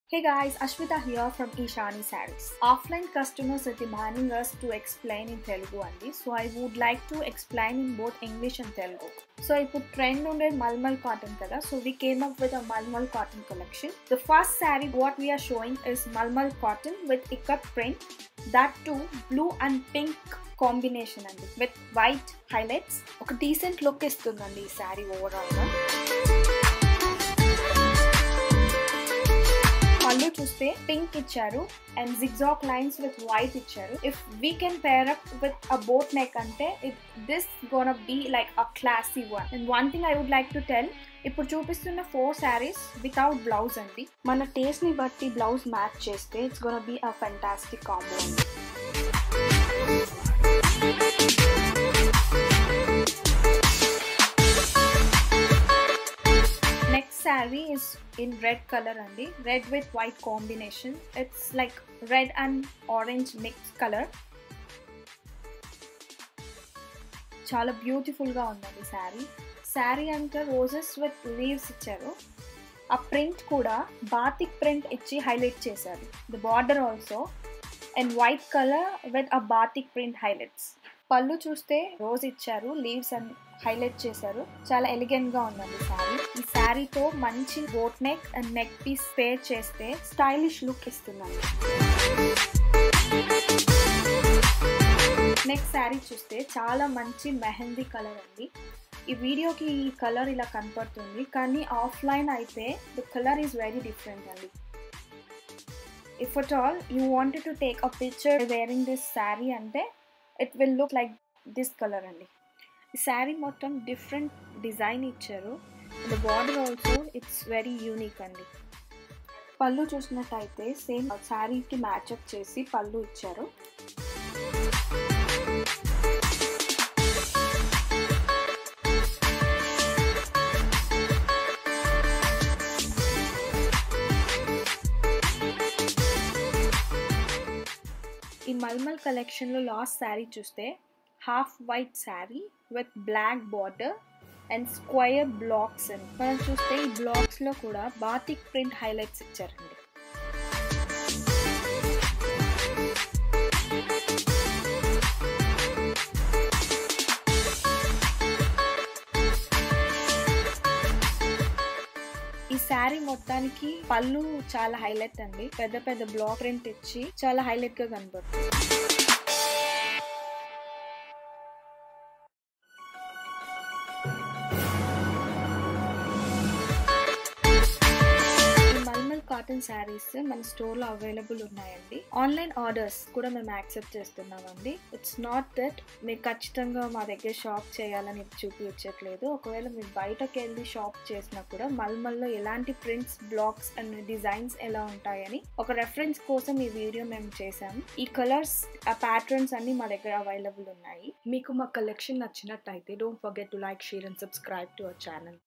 Hey guys, Ashwita here from Ishani Saris. Offline customers are demanding us to explain in Telugu only, so I would like to explain in both English and Telugu. So ఇప్పుడు trend ఉండే mulmul cotton కదా so we came up with a mulmul cotton collection the first sari what we are showing is mulmul cotton with ikat print that to blue and pink combination అండి with white highlights ఒక decent look ఇస్తుందండి ఈ శారీ ఓవరాల్గా పళ్ళు చూస్తే పింక్ ఇచ్చారు and zigzag lines with white ఇచ్చారు if we can pair up with a boat neck అంటే it this gonna be like a classy one and one thing I would like to tell ఇప్పుడు చూపిస్తున్న four saris without blouse అండి మన taste ని బట్టి blouse match చేస్తే it's gonna be a fantastic combo అండి next sari is in red colour అండి red with white combination it's like red and orange mix colour చాలా బ్యూటిఫుల్గా ఉందండి శారీ శారీ అంటే రోజెస్ విత్ లీవ్స్ ఇచ్చారు ఆ ప్రింట్ కూడా బాతిక్ ప్రింట్ ఇచ్చి హైలైట్ చేశారు the border also and white colour with a batik print highlights పళ్ళు చూస్తే రోజ్ ఇచ్చారు లీవ్స్ అండ్ హైలైట్ చేశారు చాలా ఎలిగెంట్ గా ఉందండి శారీ ఈ శారీతో మంచి boat neck and neck piece pair చేస్తే స్టైలిష్ లుక్ ఇస్తుందండి నెక్స్ట్ శారీ చూస్తే చాలా మంచి మెహందీ కలర్ అండి ఈ వీడియోకి ఈ కలర్ ఇలా కనపడుతుంది కానీ ఆఫ్లైన్ అయితే the colour is very different అండి if at all you wanted to take a picture wearing this sari అంటే it will look like this colour అండి ఈ శారీ మొత్తం డిఫరెంట్ డిజైన్ ఇచ్చారు the border also it's very unique అండి పళ్ళు చూసినట్టయితే సేమ్ శారీకి మ్యాచ్అప్ చేసి పళ్ళు ఇచ్చారు ఈ మల్మల్ కలెక్షన్లో లాస్ట్ శారీ చూస్తే half white sari with black border and square blocks అని మనం చూస్తే ఈ బ్లాక్స్లో కూడా బాతిక్ ప్రింట్ హైలైట్స్ ఇచ్చారండి ఈ శారీ మొత్తానికి పళ్ళు చాలా హైలైట్ అండి పెద్ద పెద్ద బ్లాక్ ప్రింట్ ఇచ్చి చాలా హైలైట్ గా కనబడుతుంది మల్మల్ కాటన్ శారీస్ మన స్టోర్ లో అవైలబుల్ ఉన్నాయండి ఆన్లైన్ ఆర్డర్స్ కూడా మేము యాక్సెప్ట్ చేస్తున్నామండి ఇట్స్ నాట్ దట్ మీరు ఖచ్చితంగా మా దగ్గర షాప్ చేయాలని చూపించట్లేదు ఒకవేళ మీరు బయటకు వెళ్ళి షాప్ చేసినా కూడా మల్మల్లో ఎలాంటి ప్రింట్స్ బ్లాక్స్ అండ్ డిజైన్స్ ఎలా ఉంటాయని ఒక రెఫరెన్స్ కోసం ఈ వీడియో మేము చేసాము ఈ కలర్స్ ఆ ప్యాటర్న్స్ అన్ని మా దగ్గర అవైలబుల్ ఉన్నాయి మీకు మా కలెక్షన్ నచ్చినట్టయితే don't forget to like share and subscribe to our channel